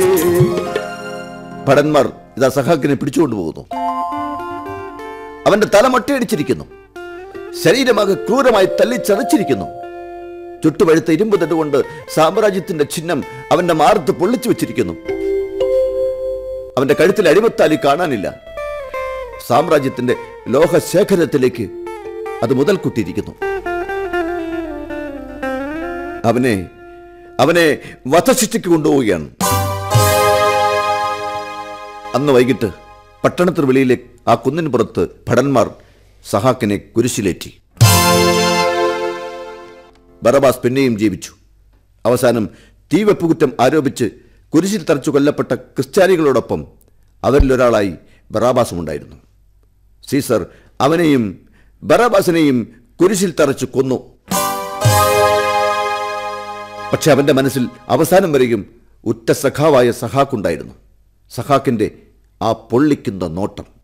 സഹാക്കേ ഭടന്മാർ ഇതാ സഹാക്കിനെ പിടിച്ചുകൊണ്ടുപോകുന്നു അവന്റെ തല മൊട്ടയടിച്ചിരിക്കുന്നു ശരീരമാകെ ക്രൂരമായി തല്ലിച്ചതച്ചിരിക്കുന്നു ചുട്ടുപഴുത്ത ഇരുമ്പ് തട്ടുകൊണ്ട് സാമ്രാജ്യത്തിന്റെ ചിഹ്നം അവന്റെ മാറത്ത് പൊള്ളിച്ചു വെച്ചിരിക്കുന്നു അവന്റെ കഴുത്തിൽ അടിമത്താലി കാണാനില്ല സാമ്രാജ്യത്തിന്റെ ലോഹശേഖരത്തിലേക്ക് അത് മുതൽ കുത്തിയിരിക്കുന്നു അവനെ അവനെ വധശിക്ഷയ്ക്ക് കൊണ്ടുപോവുകയാണ് അന്ന് വൈകിട്ട് പട്ടണത്തിന് വെളിയിലെ ആ കുന്നിന് പുറത്ത് ഭടന്മാർ സഹാക്കിനെ കുരിശിലേറ്റി ബറബാസ് പിന്നെയും ജീവിച്ചു അവസാനം തീവെപ്പുകുറ്റം ആരോപിച്ച് കുരിശിൽ തറച്ചു കൊല്ലപ്പെട്ട ക്രിസ്ത്യാനികളോടൊപ്പം അവരിലൊരാളായി ബറാബാസും ഉണ്ടായിരുന്നു സീസർ അവനെയും ബറാബാസിനെയും കുരിശിൽ തറച്ചു കൊന്നു പക്ഷെ അവന്റെ മനസ്സിൽ അവസാനം വരെയും ഉറ്റ സഖാവായ സഹാക്കുണ്ടായിരുന്നു സഹാക്കിന്റെ ആ പൊള്ളിക്കുന്ന നോട്ടം